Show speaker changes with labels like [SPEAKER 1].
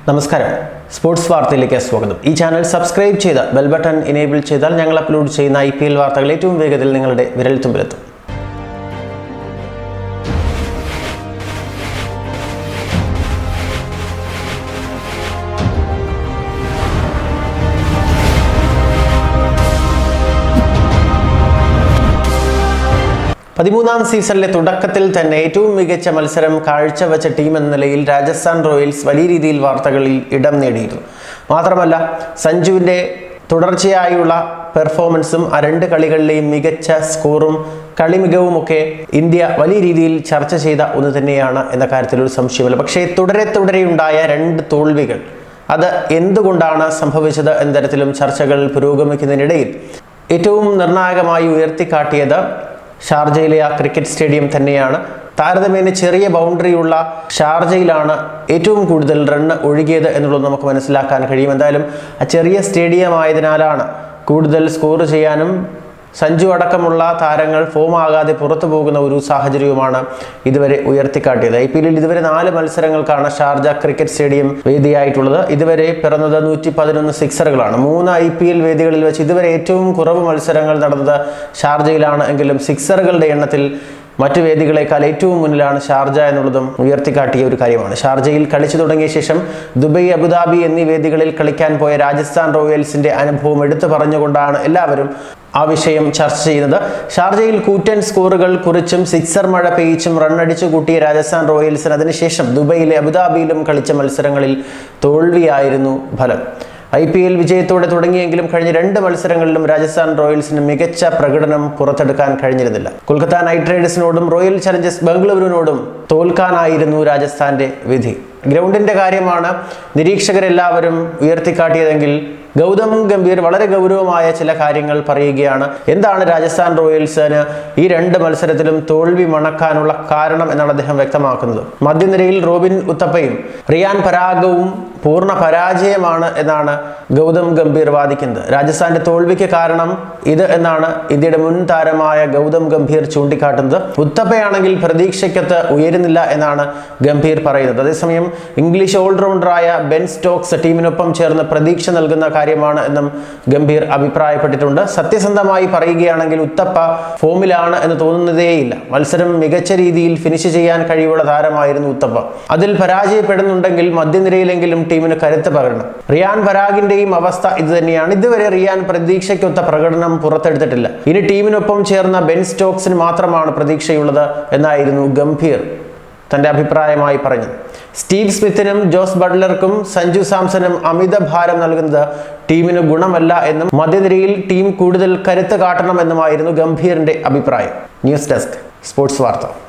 [SPEAKER 1] നമസ്കാരം സ്പോർട്സ് വാർത്തയിലേക്ക് സ്വാഗതം ഈ ചാനൽ സബ്സ്ക്രൈബ് ചെയ്ത് ബെൽ ബട്ടൺ ഇനേബിൾ ചെയ്താൽ ഞങ്ങൾ അപ്ലോഡ് ചെയ്യുന്ന ഐ പി എൽ വാർത്തകൾ ഏറ്റവും വേഗത്തിൽ നിങ്ങളുടെ വിരൽത്തുമ്പിലെത്തും പതിമൂന്നാം സീസണിലെ തുടക്കത്തിൽ തന്നെ ഏറ്റവും മികച്ച മത്സരം കാഴ്ചവെച്ച ടീം എന്ന നിലയിൽ രാജസ്ഥാൻ റോയൽസ് വലിയ രീതിയിൽ വാർത്തകളിൽ ഇടം നേടിയിരുന്നു മാത്രമല്ല സഞ്ജുവിൻ്റെ തുടർച്ചയായുള്ള പെർഫോമൻസും ആ രണ്ട് കളികളിലെയും മികച്ച സ്കോറും കളി മികവുമൊക്കെ ഇന്ത്യ വലിയ രീതിയിൽ ചർച്ച ചെയ്ത ഒന്ന് തന്നെയാണ് എന്ന കാര്യത്തിൽ ഒരു സംശയമില്ല പക്ഷേ തുടരെ തുടരെയുണ്ടായ രണ്ട് തോൽവികൾ അത് എന്തുകൊണ്ടാണ് സംഭവിച്ചത് എന്ന തരത്തിലും ചർച്ചകൾ പുരോഗമിക്കുന്നതിനിടയിൽ ഏറ്റവും നിർണായകമായി ഉയർത്തിക്കാട്ടിയത് ഷാർജയിലെ ആ ക്രിക്കറ്റ് സ്റ്റേഡിയം തന്നെയാണ് താരതമ്യേന ചെറിയ ബൗണ്ടറിയുള്ള ഷാർജയിലാണ് ഏറ്റവും കൂടുതൽ റണ്ണ് ഒഴുകിയത് എന്നുള്ളത് നമുക്ക് മനസ്സിലാക്കാൻ കഴിയും എന്തായാലും ആ ചെറിയ സ്റ്റേഡിയം ആയതിനാലാണ് കൂടുതൽ സ്കോർ ചെയ്യാനും സഞ്ജു അടക്കമുള്ള താരങ്ങൾ ഫോം ആകാതെ പുറത്തു പോകുന്ന ഒരു സാഹചര്യവുമാണ് ഇതുവരെ ഉയർത്തിക്കാട്ടിയത് ഐ പി എല്ലിൽ ഇതുവരെ നാല് മത്സരങ്ങൾക്കാണ് ഷാർജ ക്രിക്കറ്റ് സ്റ്റേഡിയം വേദിയായിട്ടുള്ളത് ഇതുവരെ പിറന്നത് നൂറ്റി പതിനൊന്ന് സിക്സറുകളാണ് മൂന്ന് ഐ പി എൽ വേദികളിൽ വെച്ച് ഇതുവരെ ഏറ്റവും കുറവ് മത്സരങ്ങൾ നടന്നത് ഷാർജയിലാണ് എങ്കിലും സിക്സറുകളുടെ എണ്ണത്തിൽ മറ്റു വേദികളെക്കാൾ ഏറ്റവും മുന്നിലാണ് ഷാർജ എന്നുള്ളതും ഉയർത്തിക്കാട്ടിയ ഒരു കാര്യമാണ് ഷാർജയിൽ കളിച്ചു തുടങ്ങിയ ശേഷം ദുബൈ അബുദാബി എന്നീ വേദികളിൽ കളിക്കാൻ പോയ രാജസ്ഥാൻ റോയൽസിന്റെ അനുഭവം എടുത്തു പറഞ്ഞുകൊണ്ടാണ് എല്ലാവരും ആ വിഷയം ചർച്ച ചെയ്യുന്നത് ഷാർജയിൽ കൂറ്റൻ സ്കോറുകൾ കുറിച്ചും സിക്സർ മഴ പെയ്ച്ചും റണ്ണടിച്ചു കൂട്ടിയ രാജസ്ഥാൻ റോയൽസിന് അതിനുശേഷം ദുബൈയിലെ അബുദാബിയിലും കളിച്ച മത്സരങ്ങളിൽ തോൽവിയായിരുന്നു ഫലം ഐ പി എൽ വിജയത്തോടെ തുടങ്ങിയെങ്കിലും കഴിഞ്ഞ രണ്ട് മത്സരങ്ങളിലും രാജസ്ഥാൻ റോയൽസിന് മികച്ച പ്രകടനം പുറത്തെടുക്കാൻ കഴിഞ്ഞിരുന്നില്ല കൊൽക്കത്ത നൈറ്റ് റൈഡേഴ്സിനോടും റോയൽ ചലഞ്ചേഴ്സ് ബംഗളൂരുവിനോടും തോൽക്കാനായിരുന്നു രാജസ്ഥാന്റെ വിധി ഗ്രൗണ്ടിന്റെ കാര്യമാണ് നിരീക്ഷകരെല്ലാവരും ഉയർത്തിക്കാട്ടിയതെങ്കിൽ ഗൗതം ഗംഭീർ വളരെ ഗൗരവമായ ചില കാര്യങ്ങൾ പറയുകയാണ് എന്താണ് രാജസ്ഥാൻ റോയൽസിന് ഈ രണ്ട് മത്സരത്തിലും തോൽവി മണക്കാനുള്ള കാരണം എന്നാണ് അദ്ദേഹം വ്യക്തമാക്കുന്നത് മധ്യനിരയിൽ റോബിൻ ഉത്തപ്പയും റിയാൻ പരാഗവും പൂർണ്ണ പരാജയമാണ് എന്നാണ് ഗൗതം ഗംഭീർ വാദിക്കുന്നത് രാജസ്ഥാന്റെ തോൽവിക്ക് കാരണം ഇത് എന്നാണ് ഇന്ത്യയുടെ മുൻ താരമായ ഗൗതം ഗംഭീർ ചൂണ്ടിക്കാട്ടുന്നത് ഉത്തപ്പയാണെങ്കിൽ പ്രതീക്ഷയ്ക്കത്ത് ഉയരുന്നില്ല എന്നാണ് ഗംഭീർ പറയുന്നത് അതേസമയം ഇംഗ്ലീഷ് ഓൾറൗണ്ടറായ ബെൻ സ്റ്റോക്സ് ടീമിനൊപ്പം ചേർന്ന് പ്രതീക്ഷ നൽകുന്ന കാര്യമാണ് എന്നും ഗംഭീർ അഭിപ്രായപ്പെട്ടിട്ടുണ്ട് സത്യസന്ധമായി പറയുകയാണെങ്കിൽ ഉത്തപ്പ ഫോമിലാണ് എന്ന് തോന്നുന്നതേയില്ല മത്സരം മികച്ച രീതിയിൽ ഫിനിഷ് ചെയ്യാൻ കഴിവുള്ള താരമായിരുന്നു ഉത്തപ്പ അതിൽ പരാജയപ്പെടുന്നുണ്ടെങ്കിൽ മധ്യനിരയിലെങ്കിലും ടീമിന് കരുത്ത് പകരണം റിയാൻ പരാഗിന്റെയും അവസ്ഥ ഇത് തന്നെയാണ് ഇതുവരെ റിയാൻ പ്രതീക്ഷയ്ക്കൊത്ത പ്രകടനം പുറത്തെടുത്തിട്ടില്ല ഇനി ടീമിനൊപ്പം ചേർന്ന ബെൻ സ്റ്റോക്സിന് മാത്രമാണ് പ്രതീക്ഷയുള്ളത് എന്നായിരുന്നു ഗംഭീർ തന്റെ അഭിപ്രായമായി പറഞ്ഞത് സ്റ്റീവ് സ്മിത്തിനും ജോസ് ബട്ട്ലർക്കും സഞ്ജു സാംസണും അമിത ഭാരം നൽകുന്നത് ടീമിന് ഗുണമല്ല എന്നും മധ്യനിരയിൽ ടീം കൂടുതൽ കരുത്ത് കാട്ടണമെന്നുമായിരുന്നു ഗംഭീറിന്റെ അഭിപ്രായം ന്യൂസ് ഡെസ്ക് സ്പോർട്സ് വാർത്ത